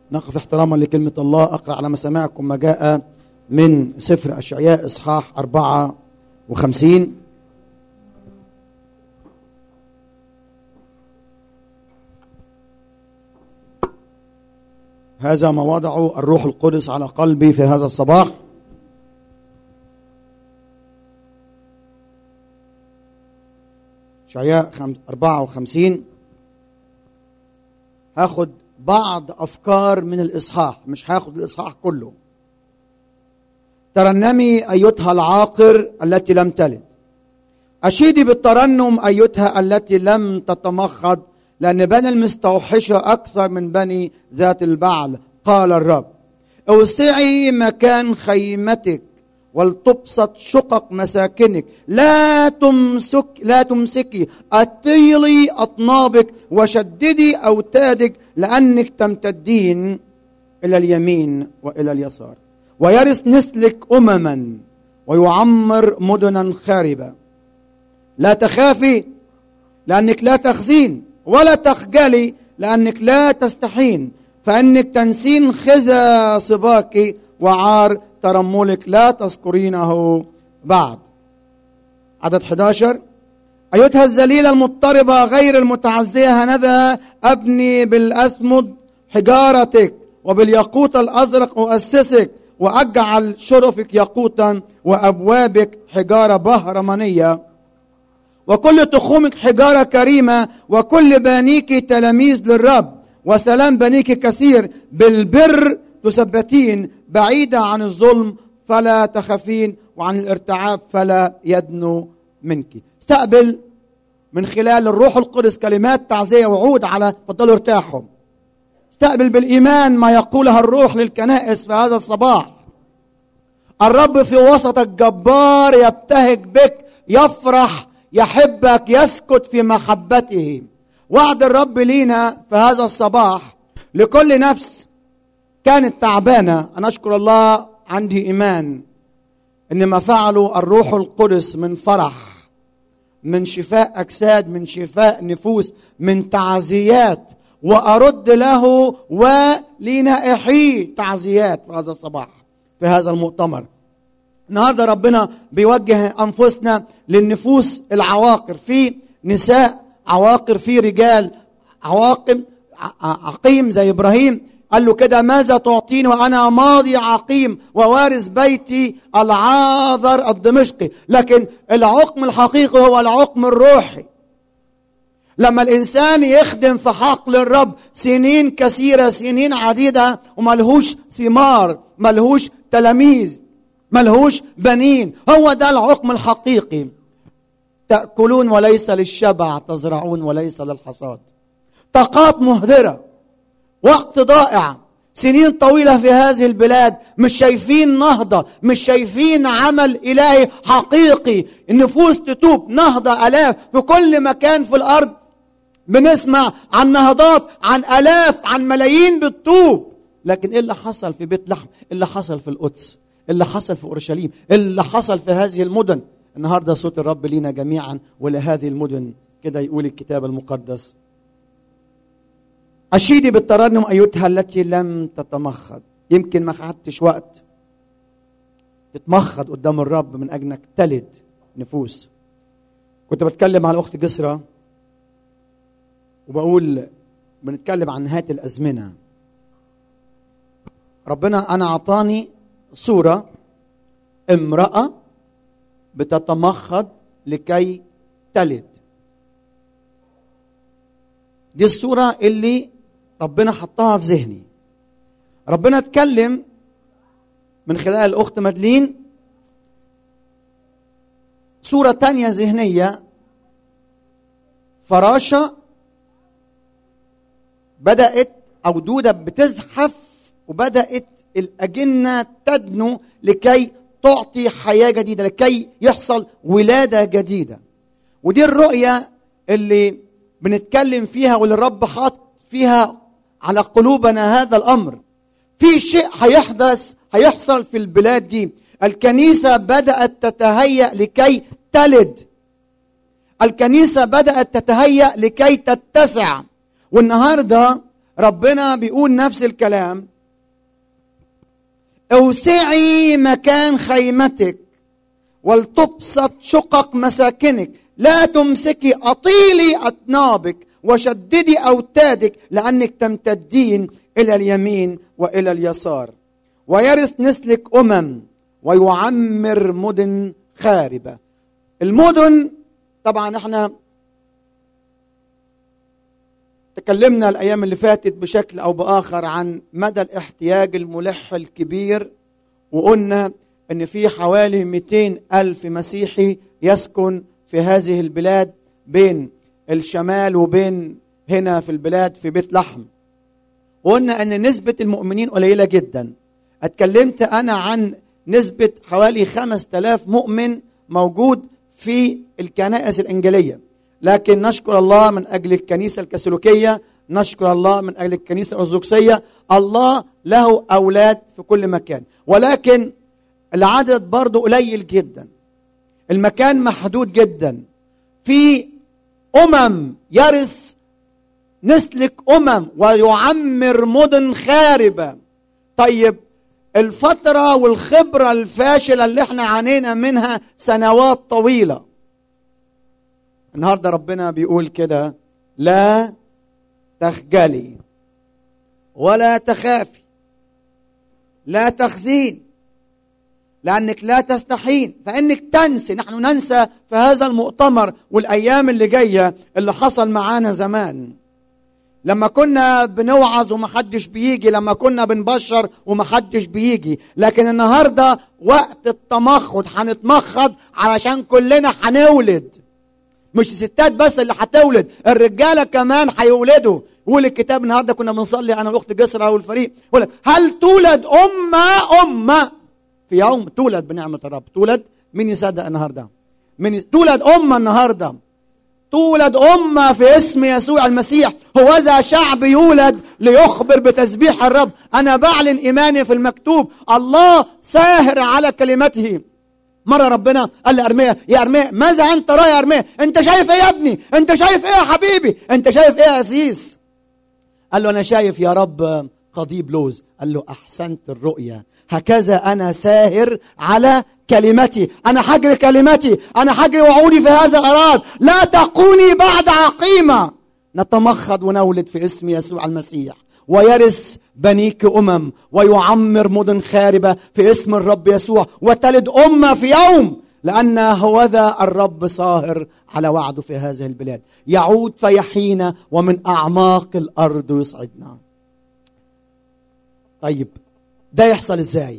نقف احتراما لكلمة الله أقرأ على مسامعكم ما جاء من سفر أشعياء إصحاح 54 هذا ما وضعه الروح القدس على قلبي في هذا الصباح أشعياء 54 هاخد بعض أفكار من الإصحاح مش هاخد الإصحاح كله ترنمي أيتها العاقر التي لم تلد أشيدي بالترنم أيتها التي لم تتمخض لأن بني المستوحشة أكثر من بني ذات البعل قال الرب اوسعي مكان خيمتك ولتبسط شقق مساكنك لا تمسك لا تمسكي اطيلي اطنابك وشددي اوتادك لانك تمتدين الى اليمين والى اليسار ويرث نسلك امما ويعمر مدنا خاربه لا تخافي لانك لا تخزين ولا تخجلي لانك لا تستحين فانك تنسين خزى صباك وعار ترملك لا تذكرينه بعد عدد 11 أيتها الذليلة المضطربة غير المتعزية هنذا أبني بالأثمد حجارتك وبالياقوت الأزرق أؤسسك وأجعل شرفك ياقوتا وأبوابك حجارة بهرمانية وكل تخومك حجارة كريمة وكل بنيك تلاميذ للرب وسلام بنيك كثير بالبر تثبتين بعيدة عن الظلم فلا تخافين وعن الارتعاب فلا يدنو منك استقبل من خلال الروح القدس كلمات تعزية وعود على فضلوا ارتاحوا استقبل بالإيمان ما يقولها الروح للكنائس في هذا الصباح الرب في وسطك جبار يبتهج بك يفرح يحبك يسكت في محبته وعد الرب لينا في هذا الصباح لكل نفس كانت تعبانه انا اشكر الله عندي ايمان ان ما فعله الروح القدس من فرح من شفاء اجساد من شفاء نفوس من تعزيات وارد له ولنائحي تعزيات في هذا الصباح في هذا المؤتمر النهارده ربنا بيوجه انفسنا للنفوس العواقر في نساء عواقر في رجال عواقم عقيم زي ابراهيم قال له كده ماذا تعطيني وانا ماضي عقيم ووارث بيتي العاذر الدمشقي لكن العقم الحقيقي هو العقم الروحي لما الانسان يخدم في حقل الرب سنين كثيره سنين عديده وملهوش ثمار ملهوش تلاميذ ملهوش بنين هو ده العقم الحقيقي تاكلون وليس للشبع تزرعون وليس للحصاد طاقات مهدره وقت ضائع سنين طويله في هذه البلاد مش شايفين نهضه مش شايفين عمل الهي حقيقي النفوس تتوب نهضه الاف في كل مكان في الارض بنسمع عن نهضات عن الاف عن ملايين بتتوب لكن ايه اللي حصل في بيت لحم إيه اللي حصل في القدس إيه اللي حصل في اورشليم إيه اللي حصل في هذه المدن النهارده صوت الرب لينا جميعا ولهذه المدن كده يقول الكتاب المقدس أشيدي بالترنم أيتها التي لم تتمخض يمكن ما خدتش وقت تتمخض قدام الرب من أجلك تلد نفوس كنت بتكلم مع الأخت جسرة وبقول بنتكلم عن نهاية الأزمنة ربنا أنا أعطاني صورة امرأة بتتمخض لكي تلد دي الصورة اللي ربنا حطها في ذهني ربنا اتكلم من خلال الأخت مدلين صورة تانية ذهنية فراشة بدأت أو دودة بتزحف وبدأت الأجنة تدنو لكي تعطي حياة جديدة لكي يحصل ولادة جديدة ودي الرؤية اللي بنتكلم فيها واللي الرب حاط فيها على قلوبنا هذا الامر في شيء هيحدث هيحصل في البلاد دي الكنيسه بدات تتهيا لكي تلد الكنيسه بدات تتهيا لكي تتسع والنهارده ربنا بيقول نفس الكلام اوسعي مكان خيمتك ولتبسط شقق مساكنك لا تمسكي اطيلي اطنابك وشددي اوتادك لانك تمتدين الى اليمين والى اليسار ويرث نسلك امم ويعمر مدن خاربه المدن طبعا احنا تكلمنا الايام اللي فاتت بشكل او باخر عن مدى الاحتياج الملح الكبير وقلنا ان في حوالي 200 الف مسيحي يسكن في هذه البلاد بين الشمال وبين هنا في البلاد في بيت لحم وقلنا ان نسبه المؤمنين قليله جدا اتكلمت انا عن نسبه حوالي 5000 مؤمن موجود في الكنائس الانجيليه لكن نشكر الله من اجل الكنيسه الكاثوليكيه نشكر الله من اجل الكنيسه الارثوذكسيه الله له اولاد في كل مكان ولكن العدد برضه قليل جدا المكان محدود جدا في امم يرث نسلك امم ويعمر مدن خاربه طيب الفتره والخبره الفاشله اللي احنا عانينا منها سنوات طويله النهارده ربنا بيقول كده لا تخجلي ولا تخافي لا تخزين لانك لا تستحين فانك تنسي نحن ننسى في هذا المؤتمر والايام اللي جايه اللي حصل معانا زمان لما كنا بنوعظ ومحدش بيجي لما كنا بنبشر ومحدش بيجي لكن النهارده وقت التمخض هنتمخض علشان كلنا هنولد مش الستات بس اللي هتولد الرجاله كمان هيولدوا يقول الكتاب النهارده كنا بنصلي انا والاخت جسرة والفريق يقول هل تولد امه امه في يوم تولد بنعمه الرب تولد مين يصدق النهارده من يس... تولد امه النهارده تولد امه في اسم يسوع المسيح هو ذا شعب يولد ليخبر بتسبيح الرب انا بعلن ايماني في المكتوب الله ساهر على كلمته مرة ربنا قال لأرميا يا أرميا ماذا أنت رأي يا أرميا أنت شايف إيه يا ابني أنت شايف إيه يا حبيبي أنت شايف إيه يا أسيس قال له أنا شايف يا رب قضيب لوز قال له أحسنت الرؤيا هكذا أنا ساهر على كلمتي أنا حجر كلمتي أنا حجر وعودي في هذا الأراد لا تقوني بعد عقيمة نتمخض ونولد في اسم يسوع المسيح ويرث بنيك امم ويعمر مدن خاربه في اسم الرب يسوع وتلد امه في يوم لان هوذا الرب صاهر على وعده في هذه البلاد يعود فيحيينا ومن اعماق الارض يصعدنا طيب ده يحصل ازاي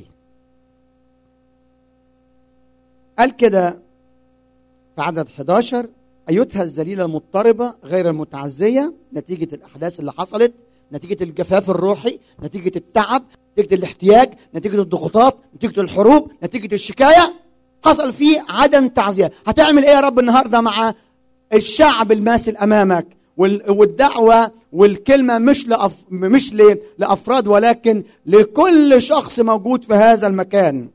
قال كده في عدد 11 ايتها الذليله المضطربه غير المتعزيه نتيجه الاحداث اللي حصلت نتيجة الجفاف الروحي نتيجة التعب نتيجة الاحتياج نتيجة الضغوطات نتيجة الحروب نتيجة الشكاية حصل فيه عدم تعزية هتعمل ايه يا رب النهاردة مع الشعب الماسل امامك والدعوة والكلمة مش لأف... مش ل... لأفراد ولكن لكل شخص موجود في هذا المكان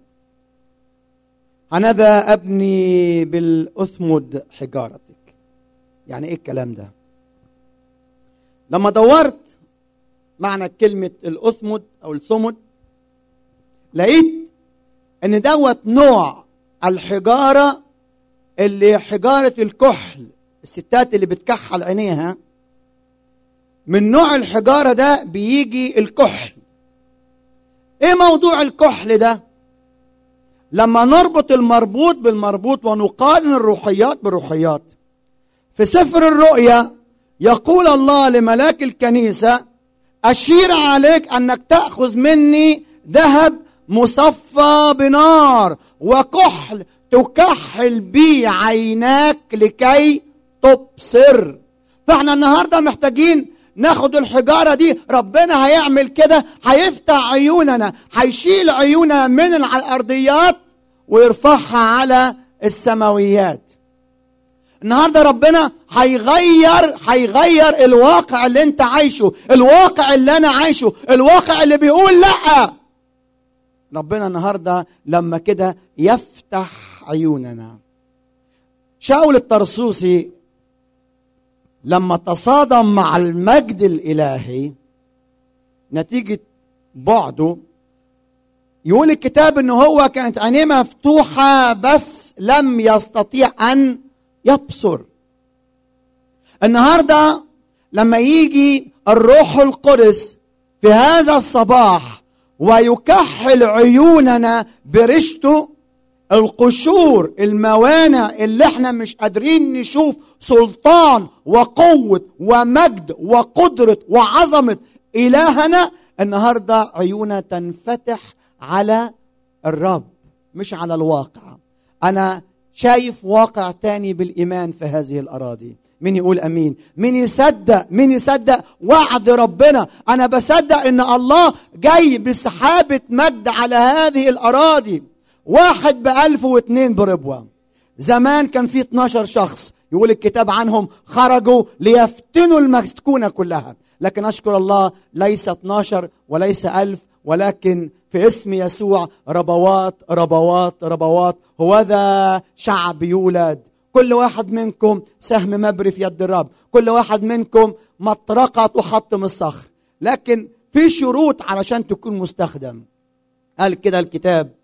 هنذا أبني بالأثمد حجارتك يعني إيه الكلام ده لما دورت معنى كلمة الأثمد أو الثمد لقيت إن دوت نوع الحجارة اللي حجارة الكحل الستات اللي بتكحل عينيها من نوع الحجارة ده بيجي الكحل ايه موضوع الكحل ده لما نربط المربوط بالمربوط ونقارن الروحيات بالروحيات في سفر الرؤيا يقول الله لملاك الكنيسه أشير عليك أنك تأخذ مني ذهب مصفى بنار وكحل تكحل بيه عيناك لكي تبصر فاحنا النهارده محتاجين ناخد الحجارة دي ربنا هيعمل كده هيفتح عيوننا هيشيل عيوننا من الأرضيات ويرفعها على السماويات النهارده ربنا هيغير هيغير الواقع اللي انت عايشه الواقع اللي انا عايشه الواقع اللي بيقول لا ربنا النهارده لما كده يفتح عيوننا شاول الطرسوسي لما تصادم مع المجد الالهي نتيجة بعده يقول الكتاب ان هو كانت عينيه مفتوحة بس لم يستطيع ان يبصر النهاردة لما يجي الروح القدس في هذا الصباح ويكحل عيوننا برشته القشور الموانع اللي احنا مش قادرين نشوف سلطان وقوة ومجد وقدرة وعظمة إلهنا النهاردة عيوننا تنفتح على الرب مش على الواقع أنا شايف واقع تاني بالإيمان في هذه الأراضي مين يقول امين مين يصدق مين يصدق وعد ربنا انا بصدق ان الله جاي بسحابه مجد على هذه الاراضي واحد بألف واثنين بربوة زمان كان في 12 شخص يقول الكتاب عنهم خرجوا ليفتنوا المسكونة كلها لكن أشكر الله ليس 12 وليس ألف ولكن في اسم يسوع ربوات ربوات ربوات هو ذا شعب يولد كل واحد منكم سهم مبري في يد الرب كل واحد منكم مطرقة تحطم الصخر لكن في شروط علشان تكون مستخدم قال كده الكتاب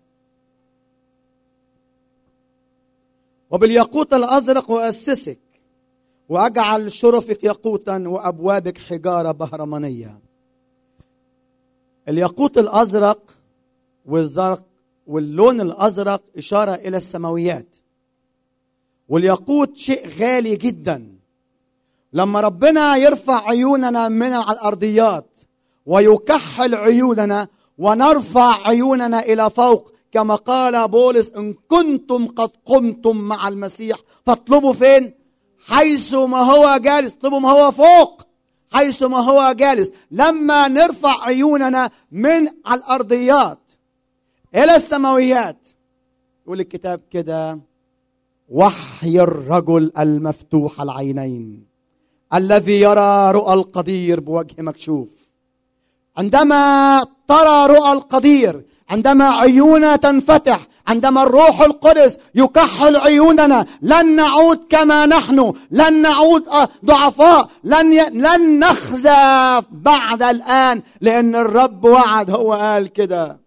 وبالياقوت الأزرق أؤسسك وأجعل شرفك ياقوتا وأبوابك حجارة بهرمانية الياقوت الأزرق والزرق واللون الأزرق إشارة إلى السماويات والياقوت شيء غالي جدا لما ربنا يرفع عيوننا من على الأرضيات ويكحل عيوننا ونرفع عيوننا إلى فوق كما قال بولس إن كنتم قد قمتم مع المسيح فاطلبوا فين حيث ما هو جالس اطلبوا ما هو فوق حيث ما هو جالس لما نرفع عيوننا من على الأرضيات إلى السماويات يقول الكتاب كده وحي الرجل المفتوح العينين الذي يرى رؤى القدير بوجه مكشوف عندما ترى رؤى القدير عندما عيوننا تنفتح عندما الروح القدس يكحل عيوننا لن نعود كما نحن لن نعود ضعفاء لن ي... لن نخزى بعد الان لان الرب وعد هو قال كده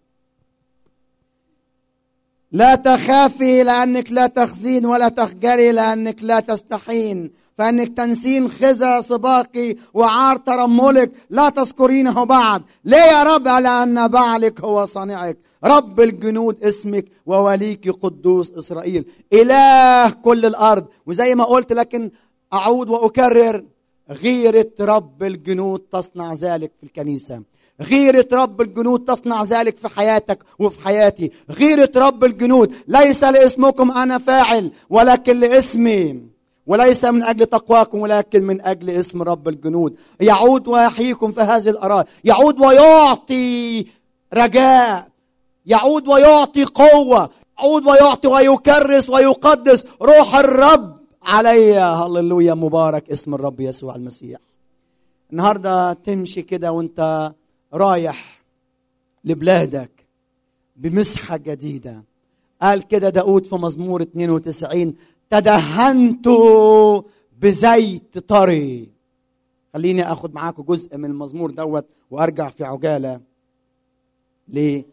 لا تخافي لانك لا تخزين ولا تخجلي لانك لا تستحين فانك تنسين خزى سباقي وعار ترملك لا تذكرينه بعد ليه يا رب على ان بعلك هو صانعك رب الجنود اسمك ووليك قدوس اسرائيل اله كل الارض وزي ما قلت لكن اعود واكرر غيره رب الجنود تصنع ذلك في الكنيسه غيرة رب الجنود تصنع ذلك في حياتك وفي حياتي غيرة رب الجنود ليس لاسمكم أنا فاعل ولكن لاسمي وليس من أجل تقواكم ولكن من أجل اسم رب الجنود يعود ويحييكم في هذه الأراضي يعود ويعطي رجاء يعود ويعطي قوة يعود ويعطي ويكرس ويقدس روح الرب علي هللويا مبارك اسم الرب يسوع المسيح النهارده تمشي كده وانت رايح لبلادك بمسحة جديدة قال كده داود في مزمور 92 تدهنت بزيت طري خليني اخد معاكم جزء من المزمور دوت وارجع في عجاله ليه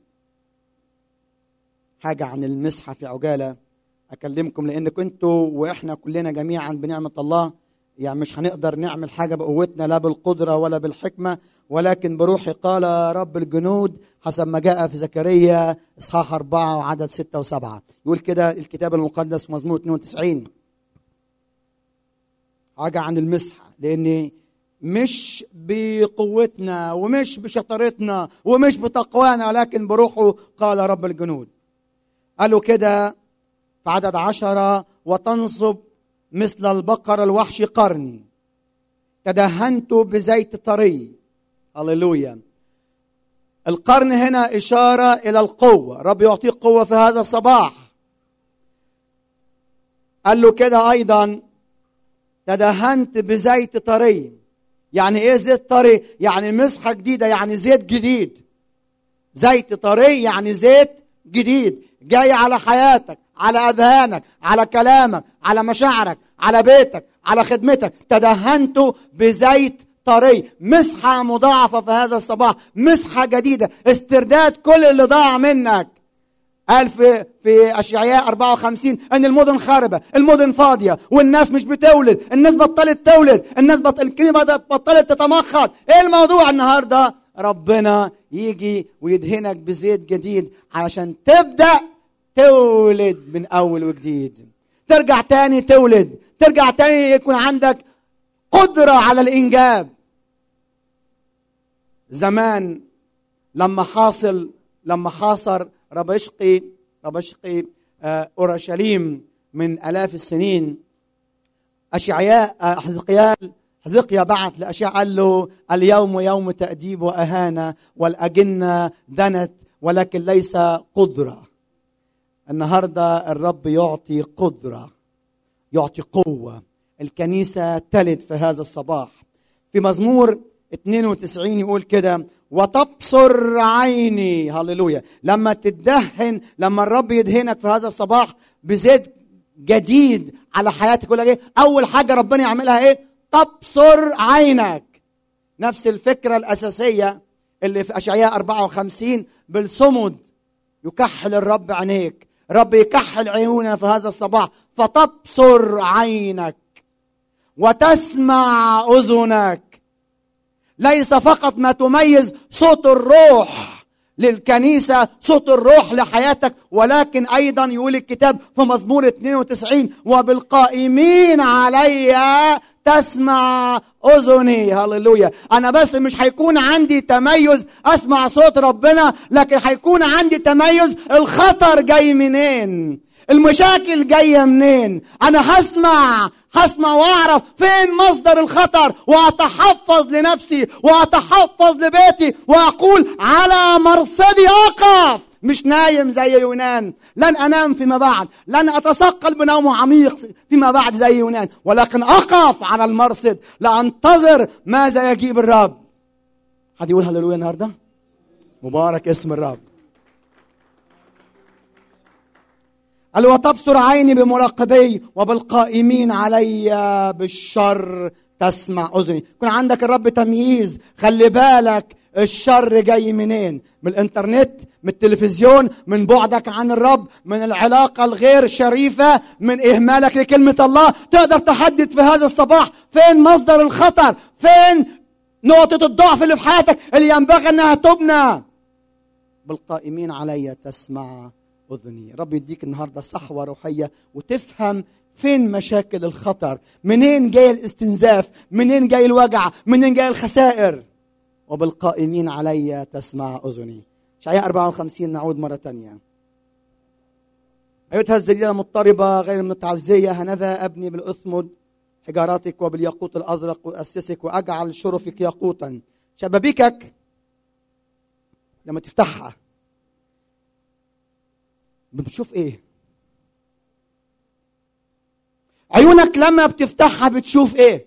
حاجه عن المسحه في عجاله اكلمكم لان كنتوا واحنا كلنا جميعا بنعمه الله يعني مش هنقدر نعمل حاجه بقوتنا لا بالقدره ولا بالحكمه ولكن بروحي قال رب الجنود حسب ما جاء في زكريا اصحاح أربعة وعدد ستة وسبعة يقول كده الكتاب المقدس في مزمور 92 حاجة عن المسحة لأن مش بقوتنا ومش بشطارتنا ومش بتقوانا لكن بروحه قال رب الجنود قالوا كده في عدد عشرة وتنصب مثل البقر الوحش قرني تدهنت بزيت طري هللويا القرن هنا إشارة إلى القوة رب يعطيك قوة في هذا الصباح قال له كده أيضا تدهنت بزيت طري يعني إيه زيت طري يعني مسحة جديدة يعني زيت جديد زيت طري يعني زيت جديد جاي على حياتك على أذهانك على كلامك على مشاعرك على بيتك على خدمتك تدهنت بزيت طري مسحة مضاعفة في هذا الصباح مسحة جديدة استرداد كل اللي ضاع منك قال في في اشعياء 54 ان المدن خاربه، المدن فاضيه، والناس مش بتولد، الناس بطلت تولد، الناس بط... الكلمه بطلت تتمخض، ايه الموضوع النهارده؟ ربنا يجي ويدهنك بزيت جديد علشان تبدا تولد من اول وجديد. ترجع تاني تولد، ترجع تاني يكون عندك قدره على الانجاب. زمان لما حاصل لما حاصر ربشقي ربشقي آه، اورشليم من الاف السنين اشعياء آه، حزقيال حزقيا بعث لاشعياء قال له اليوم يوم تاديب واهانه والاجنه دنت ولكن ليس قدره النهارده الرب يعطي قدره يعطي قوه الكنيسه تلد في هذا الصباح في مزمور 92 يقول كده وتبصر عيني هللويا لما تدهن لما الرب يدهنك في هذا الصباح بزيت جديد على حياتك يقول لك ايه اول حاجه ربنا يعملها ايه تبصر عينك نفس الفكره الاساسيه اللي في اشعياء 54 بالصمد يكحل الرب عينيك رب يكحل عيوننا في هذا الصباح فتبصر عينك وتسمع اذنك ليس فقط ما تميز صوت الروح للكنيسة صوت الروح لحياتك ولكن أيضا يقول الكتاب في مزمور 92 وبالقائمين علي تسمع أذني هللويا أنا بس مش هيكون عندي تميز أسمع صوت ربنا لكن هيكون عندي تميز الخطر جاي منين المشاكل جايه منين انا هسمع هسمع واعرف فين مصدر الخطر واتحفظ لنفسي واتحفظ لبيتي واقول على مرصدي اقف مش نايم زي يونان لن انام فيما بعد لن اتثقل بنوم عميق فيما بعد زي يونان ولكن اقف على المرصد لانتظر ماذا يجيب الرب حد يقول هللويا النهارده مبارك اسم الرب قال وتبصر عيني بمراقبي وبالقائمين علي بالشر تسمع اذني يكون عندك الرب تمييز خلي بالك الشر جاي منين من الانترنت من التلفزيون من بعدك عن الرب من العلاقة الغير شريفة من إهمالك لكلمة الله تقدر تحدد في هذا الصباح فين مصدر الخطر فين نقطة الضعف اللي في حياتك اللي ينبغي أنها تبنى بالقائمين علي تسمع اذني رب يديك النهارده صحوه روحيه وتفهم فين مشاكل الخطر منين جاي الاستنزاف منين جاي الوجع منين جاي الخسائر وبالقائمين علي تسمع اذني شعياء 54 نعود مره ثانيه أيتها الزليلة المضطربة غير المتعزية هنذا أبني بالأثمد حجاراتك وبالياقوت الأزرق وأسسك وأجعل شرفك ياقوتا شبابيكك لما تفتحها بتشوف ايه عيونك لما بتفتحها بتشوف ايه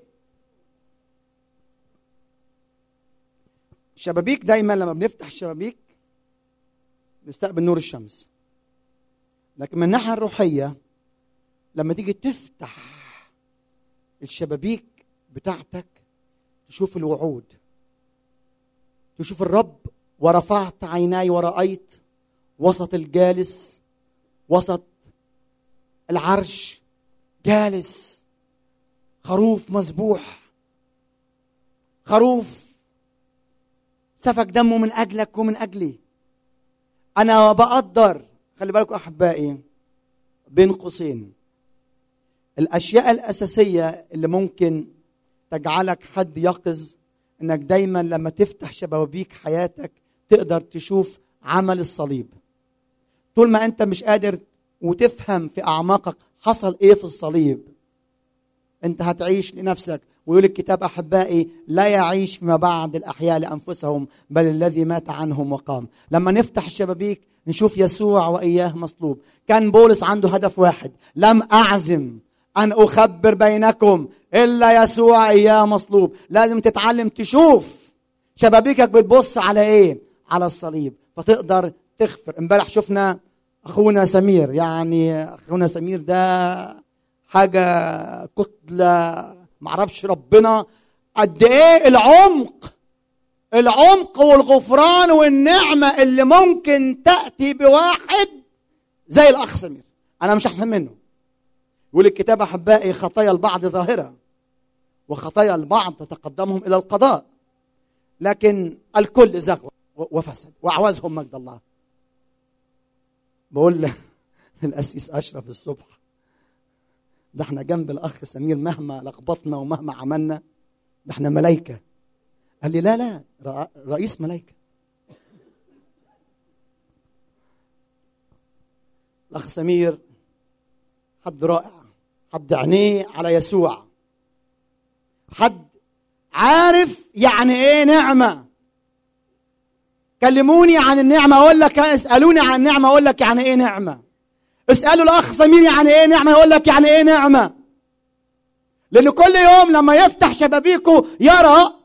الشبابيك دايما لما بنفتح الشبابيك نستقبل نور الشمس لكن من الناحيه الروحيه لما تيجي تفتح الشبابيك بتاعتك تشوف الوعود تشوف الرب ورفعت عيناي ورأيت وسط الجالس وسط العرش جالس خروف مذبوح خروف سفك دمه من اجلك ومن اجلي انا بقدر خلي بالكم احبائي بين قوسين الاشياء الاساسيه اللي ممكن تجعلك حد يقظ انك دايما لما تفتح شبابيك حياتك تقدر تشوف عمل الصليب طول ما انت مش قادر وتفهم في اعماقك حصل ايه في الصليب انت هتعيش لنفسك ويقول الكتاب احبائي لا يعيش فيما بعد الاحياء لانفسهم بل الذي مات عنهم وقام لما نفتح الشبابيك نشوف يسوع واياه مصلوب كان بولس عنده هدف واحد لم اعزم ان اخبر بينكم الا يسوع اياه مصلوب لازم تتعلم تشوف شبابيكك بتبص على ايه على الصليب فتقدر تغفر امبارح شفنا اخونا سمير يعني اخونا سمير ده حاجه كتله معرفش ربنا قد ايه العمق العمق والغفران والنعمه اللي ممكن تاتي بواحد زي الاخ سمير انا مش احسن منه يقول الكتاب احبائي خطايا البعض ظاهره وخطايا البعض تتقدمهم الى القضاء لكن الكل زغ وفسد واعوزهم مجد الله بقول للاسيس اشرف الصبح ده احنا جنب الاخ سمير مهما لخبطنا ومهما عملنا ده احنا ملايكه قال لي لا لا رئيس ملايكه الاخ سمير حد رائع حد عينيه على يسوع حد عارف يعني ايه نعمه كلموني عن النعمه اقول لك اسالوني عن النعمه اقول لك يعني ايه نعمه اسالوا الاخ سمير يعني ايه نعمه يقول لك يعني ايه نعمه لان كل يوم لما يفتح شبابيكه يرى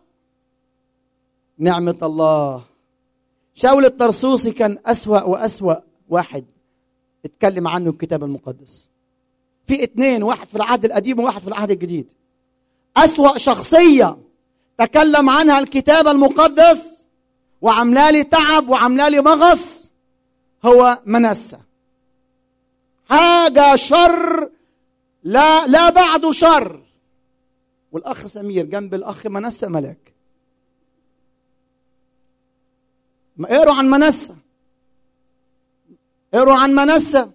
نعمه الله شاول الطرسوسي كان اسوا واسوا واحد اتكلم عنه الكتاب المقدس في اتنين واحد في العهد القديم وواحد في العهد الجديد أسوأ شخصية تكلم عنها الكتاب المقدس وعملالي تعب وعملالي مغص هو منسى حاجة شر لا لا بعده شر والأخ سمير جنب الأخ منسى ملاك ما اقروا عن منسى اقروا عن منسى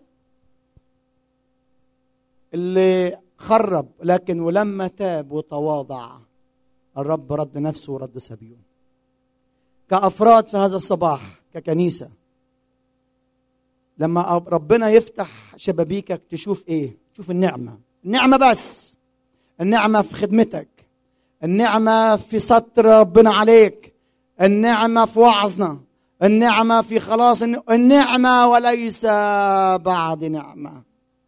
اللي خرب لكن ولما تاب وتواضع الرب رد نفسه ورد سبيله كأفراد في هذا الصباح ككنيسة لما ربنا يفتح شبابيكك تشوف ايه تشوف النعمة النعمة بس النعمة في خدمتك النعمة في ستر ربنا عليك النعمة في وعظنا النعمة في خلاص النعمة وليس بعد نعمة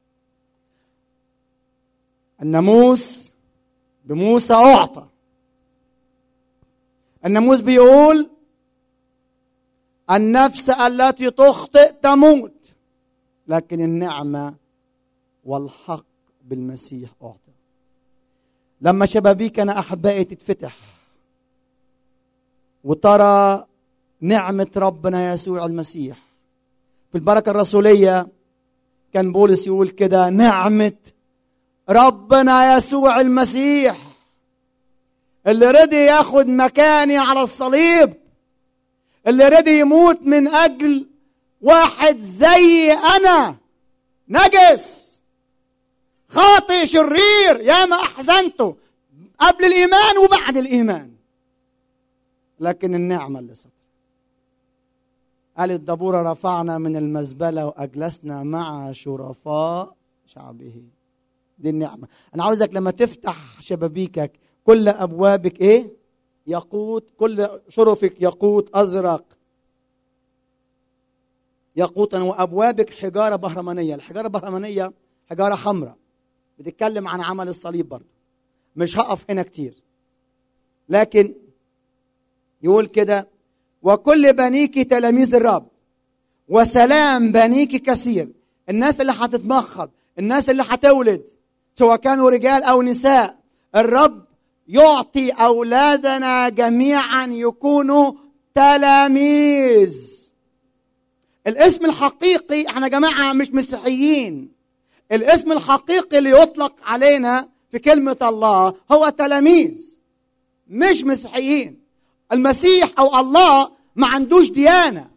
الناموس بموسى أعطى الناموس بيقول النفس التي تخطئ تموت لكن النعمة والحق بالمسيح أعطى لما شبابيكنا أحبائي تتفتح وترى نعمة ربنا يسوع المسيح في البركة الرسولية كان بولس يقول كده نعمة ربنا يسوع المسيح اللي رضي ياخد مكاني على الصليب اللي رضي يموت من اجل واحد زي انا نجس خاطئ شرير يا ما احزنته قبل الايمان وبعد الايمان لكن النعمه اللي صدر قال الدبوره رفعنا من المزبله واجلسنا مع شرفاء شعبه دي النعمة أنا عاوزك لما تفتح شبابيكك كل أبوابك إيه يقوت كل شرفك يقوت أزرق يقوتا وأبوابك حجارة بهرمانية الحجارة البهرمانية حجارة حمراء بتتكلم عن عمل الصليب برضه مش هقف هنا كتير لكن يقول كده وكل بنيك تلاميذ الرب وسلام بنيك كثير الناس اللي هتتمخض الناس اللي هتولد سواء كانوا رجال او نساء الرب يعطي اولادنا جميعا يكونوا تلاميذ الاسم الحقيقي احنا جماعه مش مسيحيين الاسم الحقيقي اللي يطلق علينا في كلمه الله هو تلاميذ مش مسيحيين المسيح او الله ما عندوش ديانه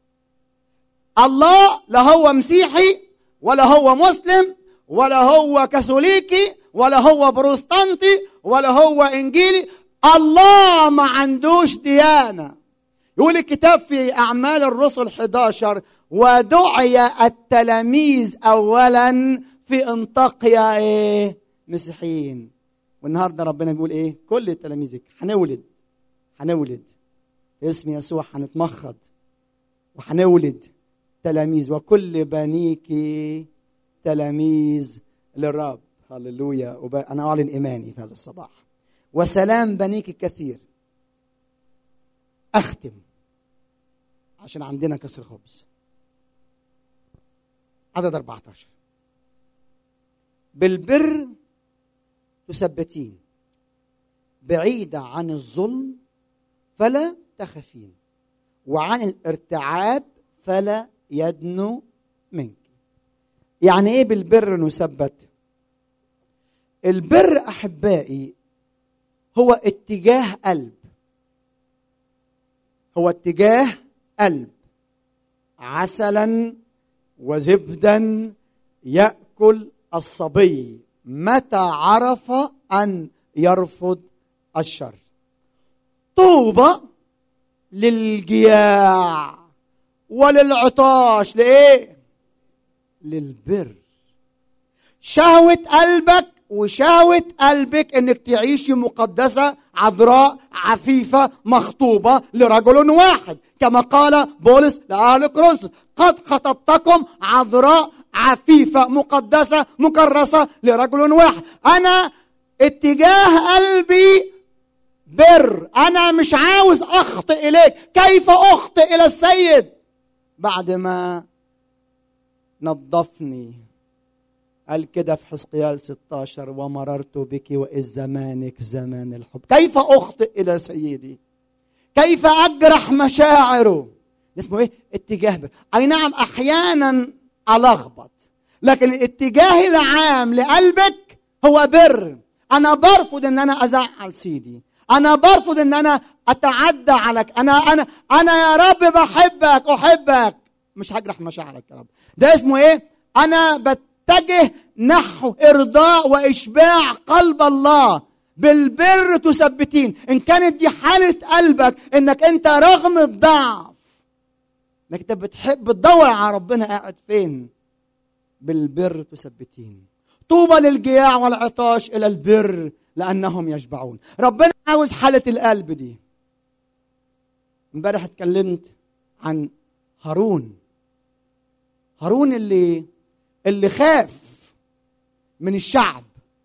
الله لا هو مسيحي ولا هو مسلم ولا هو كاثوليكي ولا هو بروستانتي ولا هو انجيلي الله ما عندوش ديانه يقول الكتاب في اعمال الرسل 11 ودعي التلاميذ اولا في انطاقيا ايه مسيحيين والنهارده ربنا بيقول ايه كل تلاميذك هنولد هنولد اسم يسوع هنتمخض وهنولد تلاميذ وكل بنيك تلاميذ للرب هللويا وب... انا اعلن ايماني في هذا الصباح وسلام بنيك كثير اختم عشان عندنا كسر خبز عدد 14 بالبر تثبتين بعيدة عن الظلم فلا تخافين وعن الارتعاب فلا يدنو منك يعني ايه بالبر نثبت البر احبائي هو اتجاه قلب هو اتجاه قلب عسلا وزبدا ياكل الصبي متى عرف ان يرفض الشر طوبى للجياع وللعطاش لايه للبر شهوه قلبك وشهوه قلبك انك تعيشي مقدسه عذراء عفيفه مخطوبه لرجل واحد كما قال بولس لاهل كرونسوس قد خطبتكم عذراء عفيفه مقدسه مكرسه لرجل واحد انا اتجاه قلبي بر انا مش عاوز اخطئ اليك كيف اخطئ الى السيد بعد ما نظفني قال كده في حزقيال 16 ومررت بك وإذ زمانك زمان الحب كيف أخطئ إلى سيدي كيف أجرح مشاعره اسمه إيه اتجاه بر أي نعم أحيانا ألخبط لكن الاتجاه العام لقلبك هو بر أنا برفض إن أنا أزعل سيدي أنا برفض إن أنا أتعدى عليك أنا أنا أنا يا رب بحبك أحبك مش هجرح مشاعرك يا رب ده اسمه إيه أنا بت تتجه نحو ارضاء واشباع قلب الله بالبر تثبتين ان كانت دي حاله قلبك انك انت رغم الضعف انك انت بتحب تدور على ربنا قاعد فين بالبر تثبتين طوبى للجياع والعطاش الى البر لانهم يشبعون ربنا عاوز حاله القلب دي امبارح اتكلمت عن هارون هارون اللي اللي خاف من الشعب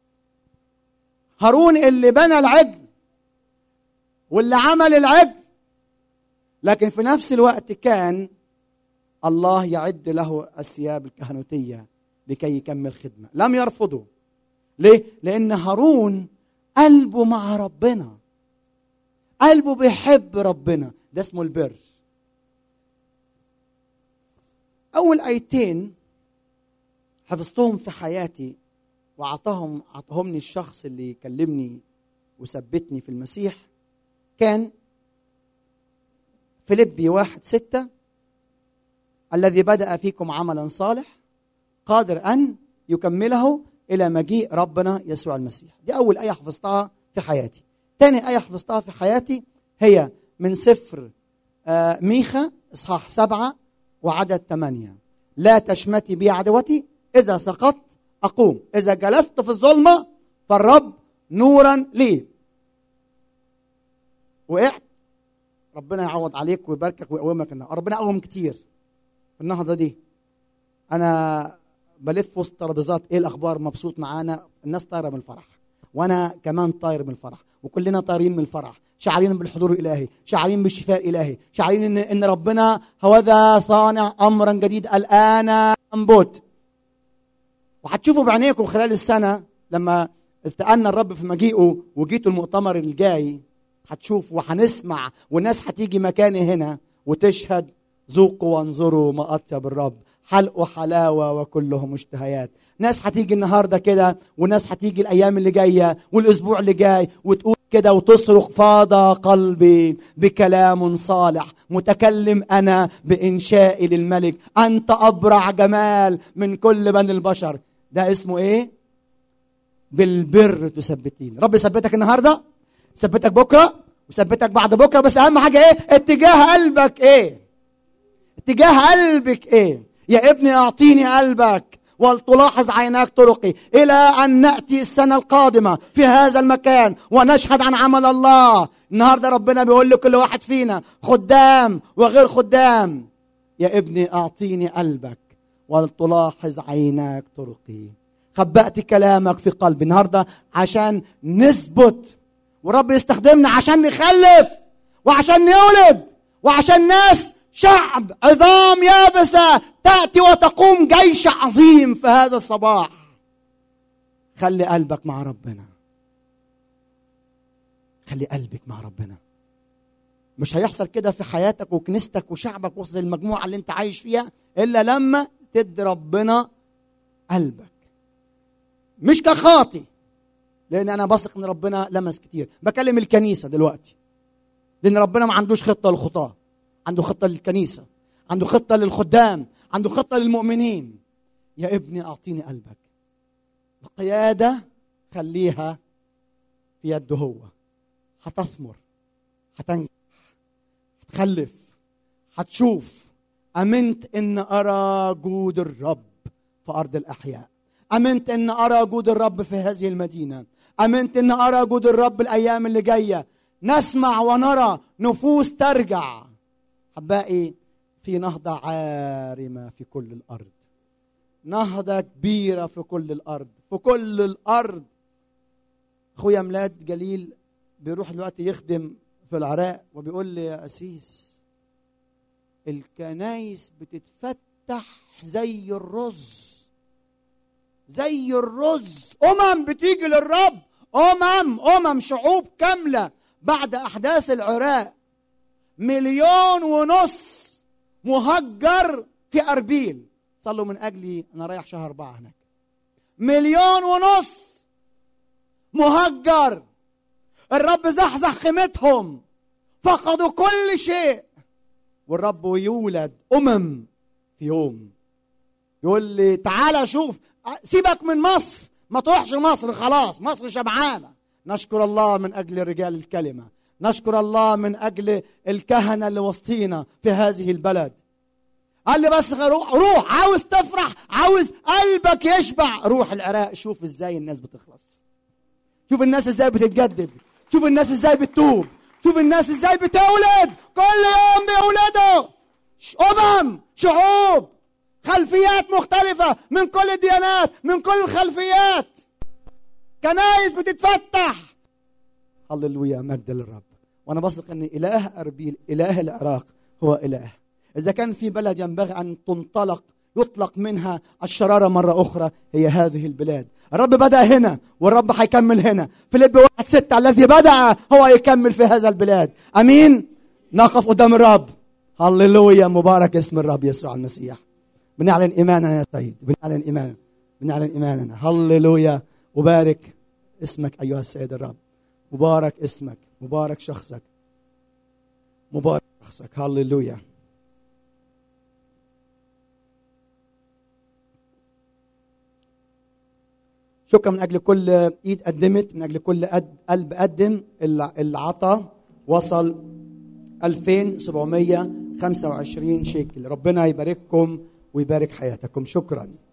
هارون اللي بنى العجل واللي عمل العجل لكن في نفس الوقت كان الله يعد له الثياب الكهنوتية لكي يكمل خدمة لم يرفضه ليه؟ لأن هارون قلبه مع ربنا قلبه بيحب ربنا ده اسمه البر أول آيتين حفظتهم في حياتي وأعطاهم أعطاهمني الشخص اللي كلمني وثبتني في المسيح كان فيليبي واحد ستة الذي بدأ فيكم عملا صالح قادر أن يكمله إلى مجيء ربنا يسوع المسيح دي أول آية حفظتها في حياتي تاني آية حفظتها في حياتي هي من سفر آه ميخا إصحاح سبعة وعدد ثمانية لا تشمتي بي عدوتي إذا سقطت أقوم إذا جلست في الظلمة فالرب نورا لي وقعت ربنا يعوض عليك ويباركك ويقومك النهارده ربنا قوم كتير في النهضه دي انا بلف وسط ترابيزات ايه الاخبار مبسوط معانا الناس طايره من الفرح وانا كمان طاير من الفرح وكلنا طايرين من الفرح شعرين بالحضور الالهي شعرين بالشفاء الالهي شعرين ان ان ربنا هوذا صانع امرا جديد الان انبت وهتشوفوا بعينيكم خلال السنه لما استقلنا الرب في مجيئه وجيتوا المؤتمر الجاي هتشوف وهنسمع والناس هتيجي مكاني هنا وتشهد ذوقوا وانظروا ما اطيب الرب حلقه حلاوه وكله مشتهيات ناس هتيجي النهارده كده وناس هتيجي الايام اللي جايه والاسبوع اللي جاي وتقول كده وتصرخ فاض قلبي بكلام صالح متكلم انا بانشائي للملك انت ابرع جمال من كل بني البشر ده اسمه ايه بالبر تثبتين رب يثبتك النهارده يثبتك بكره ويثبتك بعد بكره بس اهم حاجه ايه اتجاه قلبك ايه اتجاه قلبك ايه يا ابني اعطيني قلبك ولتلاحظ عيناك طرقي الى ان ناتي السنه القادمه في هذا المكان ونشهد عن عمل الله النهارده ربنا بيقول لكل واحد فينا خدام وغير خدام يا ابني اعطيني قلبك ولتلاحظ عيناك طرقي خبأت كلامك في قلبي النهارده عشان نثبت ورب يستخدمنا عشان نخلف وعشان نولد وعشان ناس شعب عظام يابسة تأتي وتقوم جيش عظيم في هذا الصباح خلي قلبك مع ربنا خلي قلبك مع ربنا مش هيحصل كده في حياتك وكنيستك وشعبك وسط المجموعه اللي انت عايش فيها الا لما تدي ربنا قلبك مش كخاطي لان انا بثق ان ربنا لمس كتير بكلم الكنيسه دلوقتي لان ربنا ما عندوش خطه للخطاه عنده خطه للكنيسه عنده خطه للخدام عنده خطه للمؤمنين يا ابني اعطيني قلبك القياده خليها في يده هو هتثمر هتنجح هتخلف هتشوف امنت ان ارى جود الرب في ارض الاحياء امنت ان ارى جود الرب في هذه المدينه امنت ان ارى جود الرب الايام اللي جايه نسمع ونرى نفوس ترجع حبائي في نهضه عارمه في كل الارض نهضه كبيره في كل الارض في كل الارض اخويا ميلاد جليل بيروح دلوقتي يخدم في العراق وبيقول لي يا اسيس الكنايس بتتفتح زي الرز زي الرز امم بتيجي للرب امم امم شعوب كامله بعد احداث العراق مليون ونص مهجر في اربيل صلوا من اجلي انا رايح شهر اربعه هناك مليون ونص مهجر الرب زحزح قيمتهم فقدوا كل شيء والرب يولد امم في يوم يقول لي تعالى شوف سيبك من مصر ما تروحش مصر خلاص مصر شبعانه نشكر الله من اجل رجال الكلمه نشكر الله من اجل الكهنه اللي وسطينا في هذه البلد قال لي بس روح روح عاوز تفرح عاوز قلبك يشبع روح العراق شوف ازاي الناس بتخلص شوف الناس ازاي بتتجدد شوف الناس ازاي بتتوب شوف الناس ازاي بتولد كل يوم بيولدوا امم شعوب خلفيات مختلفة من كل الديانات من كل الخلفيات كنايس بتتفتح هللويا مجد للرب وانا بثق ان اله اربيل اله العراق هو اله اذا كان في بلد ينبغي ان تنطلق يطلق منها الشرارة مرة أخرى هي هذه البلاد الرب بدأ هنا والرب هيكمل هنا فيليب واحد ستة الذي بدأ هو يكمل في هذا البلاد أمين نقف قدام الرب هللويا مبارك اسم الرب يسوع المسيح بنعلن إيماننا يا سيد بنعلن إيماننا بنعلن إيماننا هللويا وبارك اسمك أيها السيد الرب مبارك اسمك مبارك شخصك مبارك شخصك هللويا شكرا من اجل كل ايد قدمت من اجل كل قلب قدم العطا وصل 2725 شيكل ربنا يبارككم ويبارك حياتكم شكرا